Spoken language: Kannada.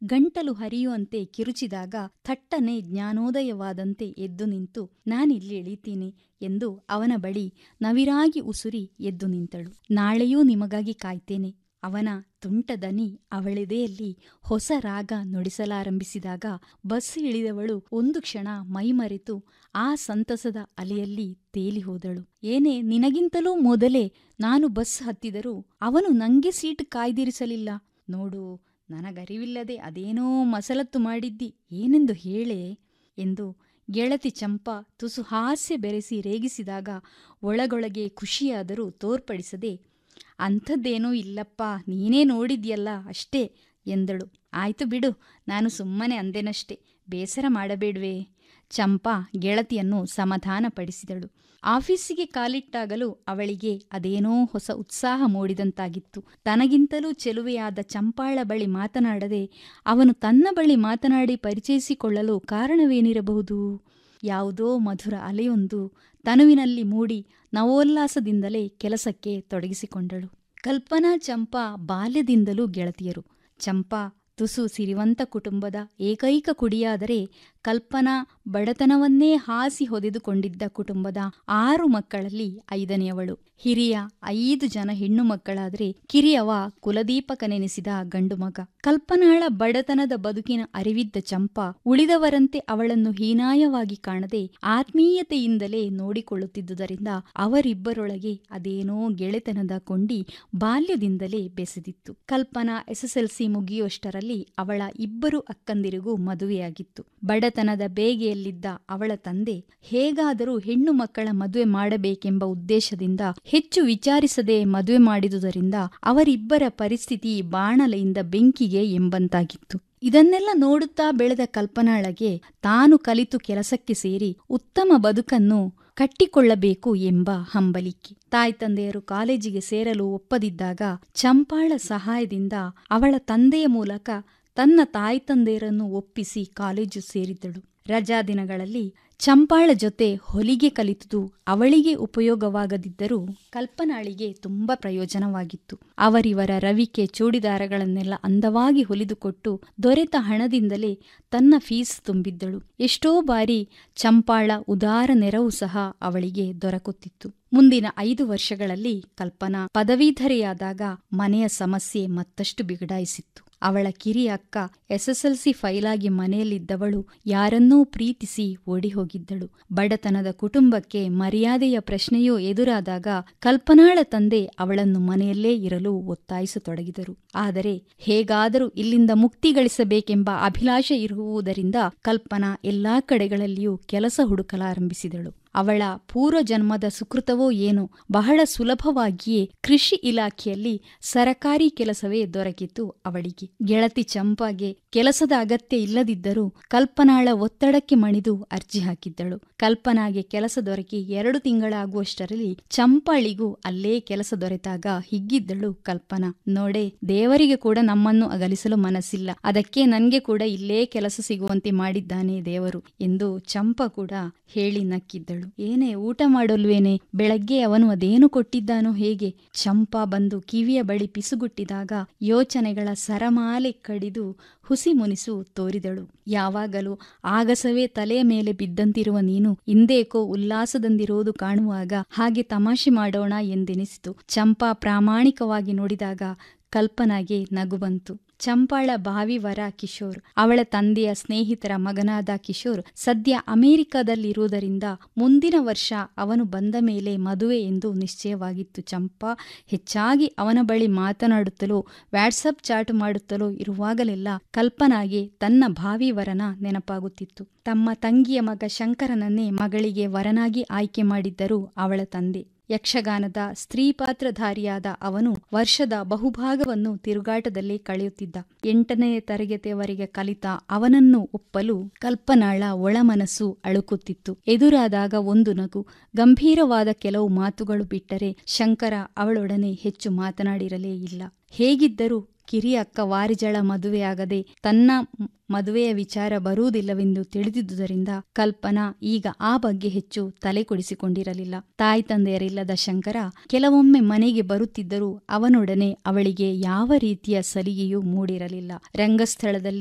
ಗಂಟಲು ಹರಿಯುವಂತೆ ಕಿರುಚಿದಾಗ ಥಟ್ಟನೆ ಜ್ಞಾನೋದಯವಾದಂತೆ ಎದ್ದು ನಿಂತು ನಾನಿಲ್ಲಿ ಇಳಿತೀನಿ ಎಂದು ಅವನ ಬಳಿ ನವಿರಾಗಿ ಉಸುರಿ ಎದ್ದು ನಿಂತಳು ನಾಳೆಯೂ ನಿಮಗಾಗಿ ಕಾಯ್ತೇನೆ ಅವನ ತುಂಟ ದನಿ ಅವಳೆದೆಯಲ್ಲಿ ಹೊಸ ರಾಗ ನುಡಿಸಲಾರಂಭಿಸಿದಾಗ ಬಸ್ ಇಳಿದವಳು ಒಂದು ಕ್ಷಣ ಮೈಮರೆತು ಆ ಸಂತಸದ ಅಲೆಯಲ್ಲಿ ತೇಲಿ ಹೋದಳು ಏನೇ ನಿನಗಿಂತಲೂ ಮೊದಲೇ ನಾನು ಬಸ್ ಹತ್ತಿದರೂ ಅವನು ನಂಗೆ ಸೀಟ್ ಕಾಯ್ದಿರಿಸಲಿಲ್ಲ ನೋಡು ನನಗರಿವಿಲ್ಲದೆ ಅದೇನೋ ಮಸಲತ್ತು ಮಾಡಿದ್ದಿ ಏನೆಂದು ಹೇಳೆ ಎಂದು ಗೆಳತಿ ಚಂಪಾ ತುಸು ಹಾಸ್ಯ ಬೆರೆಸಿ ರೇಗಿಸಿದಾಗ ಒಳಗೊಳಗೆ ಖುಷಿಯಾದರೂ ತೋರ್ಪಡಿಸದೆ ಅಂಥದ್ದೇನೂ ಇಲ್ಲಪ್ಪ ನೀನೇ ನೋಡಿದ್ಯಲ್ಲ ಅಷ್ಟೇ ಎಂದಳು ಆಯ್ತು ಬಿಡು ನಾನು ಸುಮ್ಮನೆ ಅಂದೆನಷ್ಟೆ ಬೇಸರ ಮಾಡಬೇಡ್ವೇ ಚಂಪಾ ಗೆಳತಿಯನ್ನು ಸಮಾಧಾನಪಡಿಸಿದಳು ಆಫೀಸಿಗೆ ಕಾಲಿಟ್ಟಾಗಲೂ ಅವಳಿಗೆ ಅದೇನೋ ಹೊಸ ಉತ್ಸಾಹ ಮೂಡಿದಂತಾಗಿತ್ತು ತನಗಿಂತಲೂ ಚೆಲುವೆಯಾದ ಚಂಪಾಳ ಬಳಿ ಮಾತನಾಡದೆ ಅವನು ತನ್ನ ಬಳಿ ಮಾತನಾಡಿ ಪರಿಚಯಿಸಿಕೊಳ್ಳಲು ಕಾರಣವೇನಿರಬಹುದು ಯಾವುದೋ ಮಧುರ ಅಲೆಯೊಂದು ತನುವಿನಲ್ಲಿ ಮೂಡಿ ನವೋಲ್ಲಾಸದಿಂದಲೇ ಕೆಲಸಕ್ಕೆ ತೊಡಗಿಸಿಕೊಂಡಳು ಕಲ್ಪನಾ ಚಂಪಾ ಬಾಲ್ಯದಿಂದಲೂ ಗೆಳತಿಯರು ಚಂಪಾ ತುಸು ಸಿರಿವಂತ ಕುಟುಂಬದ ಏಕೈಕ ಕುಡಿಯಾದರೆ ಕಲ್ಪನಾ ಬಡತನವನ್ನೇ ಹಾಸಿ ಹೊದೆದುಕೊಂಡಿದ್ದ ಕುಟುಂಬದ ಆರು ಮಕ್ಕಳಲ್ಲಿ ಐದನೆಯವಳು ಹಿರಿಯ ಐದು ಜನ ಹೆಣ್ಣು ಮಕ್ಕಳಾದರೆ ಕಿರಿಯವ ಕುಲದೀಪಕನೆನಿಸಿದ ಗಂಡು ಮಗ ಕಲ್ಪನಾಳ ಬಡತನದ ಬದುಕಿನ ಅರಿವಿದ್ದ ಚಂಪಾ ಉಳಿದವರಂತೆ ಅವಳನ್ನು ಹೀನಾಯವಾಗಿ ಕಾಣದೆ ಆತ್ಮೀಯತೆಯಿಂದಲೇ ನೋಡಿಕೊಳ್ಳುತ್ತಿದ್ದುದರಿಂದ ಅವರಿಬ್ಬರೊಳಗೆ ಅದೇನೋ ಗೆಳೆತನದ ಕೊಂಡಿ ಬಾಲ್ಯದಿಂದಲೇ ಬೆಸೆದಿತ್ತು ಕಲ್ಪನಾ ಎಸ್ಎಸ್ಎಲ್ಸಿ ಮುಗಿಯುವಷ್ಟರಲ್ಲಿ ಅವಳ ಇಬ್ಬರು ಅಕ್ಕಂದಿರಿಗೂ ಮದುವೆಯಾಗಿತ್ತು ಬಡತನದ ಬೇಗೆಯಲ್ಲಿದ್ದ ಅವಳ ತಂದೆ ಹೇಗಾದರೂ ಹೆಣ್ಣು ಮಕ್ಕಳ ಮದುವೆ ಮಾಡಬೇಕೆಂಬ ಉದ್ದೇಶದಿಂದ ಹೆಚ್ಚು ವಿಚಾರಿಸದೆ ಮದುವೆ ಮಾಡಿದುದರಿಂದ ಅವರಿಬ್ಬರ ಪರಿಸ್ಥಿತಿ ಬಾಣಲೆಯಿಂದ ಬೆಂಕಿಗೆ ಎಂಬಂತಾಗಿತ್ತು ಇದನ್ನೆಲ್ಲ ನೋಡುತ್ತಾ ಬೆಳೆದ ಕಲ್ಪನಾಳಗೆ ತಾನು ಕಲಿತು ಕೆಲಸಕ್ಕೆ ಸೇರಿ ಉತ್ತಮ ಬದುಕನ್ನು ಕಟ್ಟಿಕೊಳ್ಳಬೇಕು ಎಂಬ ಹಂಬಲಿಕೆ ತಾಯಿ ತಂದೆಯರು ಕಾಲೇಜಿಗೆ ಸೇರಲು ಒಪ್ಪದಿದ್ದಾಗ ಚಂಪಾಳ ಸಹಾಯದಿಂದ ಅವಳ ತಂದೆಯ ಮೂಲಕ ತನ್ನ ತಾಯಿ ತಂದೆಯರನ್ನು ಒಪ್ಪಿಸಿ ಕಾಲೇಜು ಸೇರಿದ್ದಳು ರಜಾ ದಿನಗಳಲ್ಲಿ ಚಂಪಾಳ ಜೊತೆ ಹೊಲಿಗೆ ಕಲಿತುದು ಅವಳಿಗೆ ಉಪಯೋಗವಾಗದಿದ್ದರೂ ಕಲ್ಪನಾಳಿಗೆ ತುಂಬಾ ಪ್ರಯೋಜನವಾಗಿತ್ತು ಅವರಿವರ ರವಿಕೆ ಚೂಡಿದಾರಗಳನ್ನೆಲ್ಲ ಅಂದವಾಗಿ ಹೊಲಿದುಕೊಟ್ಟು ದೊರೆತ ಹಣದಿಂದಲೇ ತನ್ನ ಫೀಸ್ ತುಂಬಿದ್ದಳು ಎಷ್ಟೋ ಬಾರಿ ಚಂಪಾಳ ಉದಾರ ನೆರವು ಸಹ ಅವಳಿಗೆ ದೊರಕುತ್ತಿತ್ತು ಮುಂದಿನ ಐದು ವರ್ಷಗಳಲ್ಲಿ ಕಲ್ಪನಾ ಪದವೀಧರೆಯಾದಾಗ ಮನೆಯ ಸಮಸ್ಯೆ ಮತ್ತಷ್ಟು ಬಿಗಡಾಯಿಸಿತ್ತು ಅವಳ ಕಿರಿಯ ಅಕ್ಕ ಎಸ್ಎಸ್ಎಲ್ಸಿ ಫೈಲಾಗಿ ಮನೆಯಲ್ಲಿದ್ದವಳು ಯಾರನ್ನೂ ಪ್ರೀತಿಸಿ ಓಡಿಹೋಗಿದ್ದಳು ಬಡತನದ ಕುಟುಂಬಕ್ಕೆ ಮರ್ಯಾದೆಯ ಪ್ರಶ್ನೆಯೂ ಎದುರಾದಾಗ ಕಲ್ಪನಾಳ ತಂದೆ ಅವಳನ್ನು ಮನೆಯಲ್ಲೇ ಇರಲು ಒತ್ತಾಯಿಸತೊಡಗಿದರು ಆದರೆ ಹೇಗಾದರೂ ಇಲ್ಲಿಂದ ಮುಕ್ತಿ ಗಳಿಸಬೇಕೆಂಬ ಅಭಿಲಾಷೆ ಇರುವುದರಿಂದ ಕಲ್ಪನಾ ಎಲ್ಲಾ ಕಡೆಗಳಲ್ಲಿಯೂ ಕೆಲಸ ಹುಡುಕಲಾರಂಭಿಸಿದಳು ಅವಳ ಪೂರ್ವಜನ್ಮದ ಸುಕೃತವೋ ಏನೋ ಬಹಳ ಸುಲಭವಾಗಿಯೇ ಕೃಷಿ ಇಲಾಖೆಯಲ್ಲಿ ಸರಕಾರಿ ಕೆಲಸವೇ ದೊರಕಿತು ಅವಳಿಗೆ ಗೆಳತಿ ಚಂಪಾಗೆ ಕೆಲಸದ ಅಗತ್ಯ ಇಲ್ಲದಿದ್ದರೂ ಕಲ್ಪನಾಳ ಒತ್ತಡಕ್ಕೆ ಮಣಿದು ಅರ್ಜಿ ಹಾಕಿದ್ದಳು ಕಲ್ಪನಾಗೆ ಕೆಲಸ ದೊರಕಿ ಎರಡು ತಿಂಗಳಾಗುವಷ್ಟರಲ್ಲಿ ಚಂಪಾಳಿಗೂ ಅಲ್ಲೇ ಕೆಲಸ ದೊರೆತಾಗ ಹಿಗ್ಗಿದ್ದಳು ಕಲ್ಪನಾ ನೋಡೆ ದೇವರಿಗೆ ಕೂಡ ನಮ್ಮನ್ನು ಅಗಲಿಸಲು ಮನಸ್ಸಿಲ್ಲ ಅದಕ್ಕೆ ನನ್ಗೆ ಕೂಡ ಇಲ್ಲೇ ಕೆಲಸ ಸಿಗುವಂತೆ ಮಾಡಿದ್ದಾನೆ ದೇವರು ಎಂದು ಚಂಪಾ ಕೂಡ ಹೇಳಿ ನಕ್ಕಿದ್ದಳು ಏನೇ ಊಟ ಮಾಡಲ್ವೇನೆ ಬೆಳಗ್ಗೆ ಅವನು ಅದೇನು ಕೊಟ್ಟಿದ್ದಾನೋ ಹೇಗೆ ಚಂಪಾ ಬಂದು ಕಿವಿಯ ಬಳಿ ಪಿಸುಗುಟ್ಟಿದಾಗ ಯೋಚನೆಗಳ ಸರಮಾಲೆ ಕಡಿದು ಹುಸಿ ಮುನಿಸು ತೋರಿದಳು ಯಾವಾಗಲೂ ಆಗಸವೇ ತಲೆಯ ಮೇಲೆ ಬಿದ್ದಂತಿರುವ ನೀನು ಇಂದೇಕೋ ಉಲ್ಲಾಸದಂದಿರೋದು ಕಾಣುವಾಗ ಹಾಗೆ ತಮಾಷೆ ಮಾಡೋಣ ಎಂದೆನಿಸಿತು ಚಂಪಾ ಪ್ರಾಮಾಣಿಕವಾಗಿ ನೋಡಿದಾಗ ಕಲ್ಪನಾಗೆ ನಗು ಬಂತು ಚಂಪಾಳ ಭಾವಿ ವರ ಕಿಶೋರ್ ಅವಳ ತಂದೆಯ ಸ್ನೇಹಿತರ ಮಗನಾದ ಕಿಶೋರ್ ಸದ್ಯ ಅಮೆರಿಕದಲ್ಲಿರುವುದರಿಂದ ಮುಂದಿನ ವರ್ಷ ಅವನು ಬಂದ ಮೇಲೆ ಮದುವೆ ಎಂದು ನಿಶ್ಚಯವಾಗಿತ್ತು ಚಂಪಾ ಹೆಚ್ಚಾಗಿ ಅವನ ಬಳಿ ಮಾತನಾಡುತ್ತಲೋ ವ್ಯಾಟ್ಸಪ್ ಚಾಟ್ ಮಾಡುತ್ತಲೋ ಇರುವಾಗಲೆಲ್ಲ ಕಲ್ಪನಾಗೆ ತನ್ನ ಭಾವಿ ವರನ ನೆನಪಾಗುತ್ತಿತ್ತು ತಮ್ಮ ತಂಗಿಯ ಮಗ ಶಂಕರನನ್ನೇ ಮಗಳಿಗೆ ವರನಾಗಿ ಆಯ್ಕೆ ಮಾಡಿದ್ದರು ಅವಳ ತಂದೆ ಯಕ್ಷಗಾನದ ಸ್ತ್ರೀ ಪಾತ್ರಧಾರಿಯಾದ ಅವನು ವರ್ಷದ ಬಹುಭಾಗವನ್ನು ತಿರುಗಾಟದಲ್ಲಿ ಕಳೆಯುತ್ತಿದ್ದ ಎಂಟನೇ ತರಗತಿಯವರೆಗೆ ಕಲಿತ ಅವನನ್ನು ಒಪ್ಪಲು ಕಲ್ಪನಾಳ ಒಳಮನಸ್ಸು ಅಳುಕುತ್ತಿತ್ತು ಎದುರಾದಾಗ ಒಂದು ನಗು ಗಂಭೀರವಾದ ಕೆಲವು ಮಾತುಗಳು ಬಿಟ್ಟರೆ ಶಂಕರ ಅವಳೊಡನೆ ಹೆಚ್ಚು ಮಾತನಾಡಿರಲೇ ಇಲ್ಲ ಹೇಗಿದ್ದರೂ ಕಿರಿಯ ಅಕ್ಕ ವಾರಿಜಳ ಮದುವೆಯಾಗದೆ ತನ್ನ ಮದುವೆಯ ವಿಚಾರ ಬರುವುದಿಲ್ಲವೆಂದು ತಿಳಿದಿದ್ದುದರಿಂದ ಕಲ್ಪನಾ ಈಗ ಆ ಬಗ್ಗೆ ಹೆಚ್ಚು ತಲೆ ಕೊಡಿಸಿಕೊಂಡಿರಲಿಲ್ಲ ತಾಯಿ ತಂದೆಯರಿಲ್ಲದ ಶಂಕರ ಕೆಲವೊಮ್ಮೆ ಮನೆಗೆ ಬರುತ್ತಿದ್ದರೂ ಅವನೊಡನೆ ಅವಳಿಗೆ ಯಾವ ರೀತಿಯ ಸಲಿಗೆಯೂ ಮೂಡಿರಲಿಲ್ಲ ರಂಗಸ್ಥಳದಲ್ಲಿ